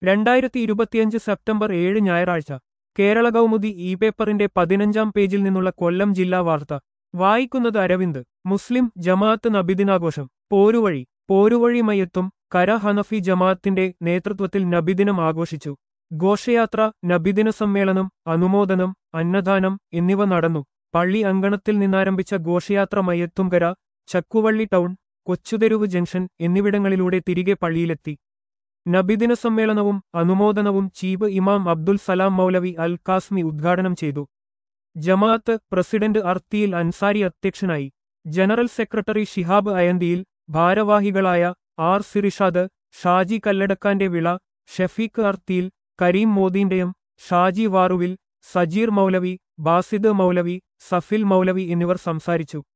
രണ്ടായിരത്തി ഇരുപത്തിയഞ്ച് സെപ്റ്റംബർ ഏഴ് ഞായറാഴ്ച കേരള കൗമുദി ഇ പേപ്പറിന്റെ പതിനഞ്ചാം പേജിൽ നിന്നുള്ള കൊല്ലം ജില്ലാ വാർത്ത വായിക്കുന്നത് അരവിന്ദ് മുസ്ലിം ജമാഅത്ത് നബിദിനാഘോഷം പോരുവഴി പോരുവഴി മയ്യത്തും കര ഹനഫി ജമാഅത്തിന്റെ നേതൃത്വത്തിൽ നബിദിനം ആഘോഷിച്ചു ഘോഷയാത്ര നബിദിന സമ്മേളനം അനുമോദനം അന്നദാനം എന്നിവ നടന്നു പള്ളി അങ്കണത്തിൽ നിന്നാരംഭിച്ച ഘോഷയാത്ര മയ്യത്തുംകര ചക്കുവള്ളി ടൗൺ കൊച്ചുതെരുവ് ജംഗ്ഷൻ എന്നിവിടങ്ങളിലൂടെ തിരികെ പള്ളിയിലെത്തി നബിദിന സമ്മേളനവും അനുമോദനവും ചീഫ് ഇമാം അബ്ദുൽ സലാം മൗലവി അൽ കാസ്മി ഉദ്ഘാടനം ചെയ്തു ജമാഅത്ത് പ്രസിഡന്റ് അർത്തിയിൽ അൻസാരി അധ്യക്ഷനായി ജനറൽ സെക്രട്ടറി ഷിഹാബ് അയന്തിയിൽ ഭാരവാഹികളായ ആർ സിറിഷാദ് ഷാജി കല്ലടക്കാന്റെ വിള ഷഫീഖ് അർത്തിയിൽ കരീം മോദീന്റെയും ഷാജി വാറുവിൽ സജീർ മൗലവി ബാസിദ് മൗലവി സഫിൽ മൗലവി എന്നിവർ സംസാരിച്ചു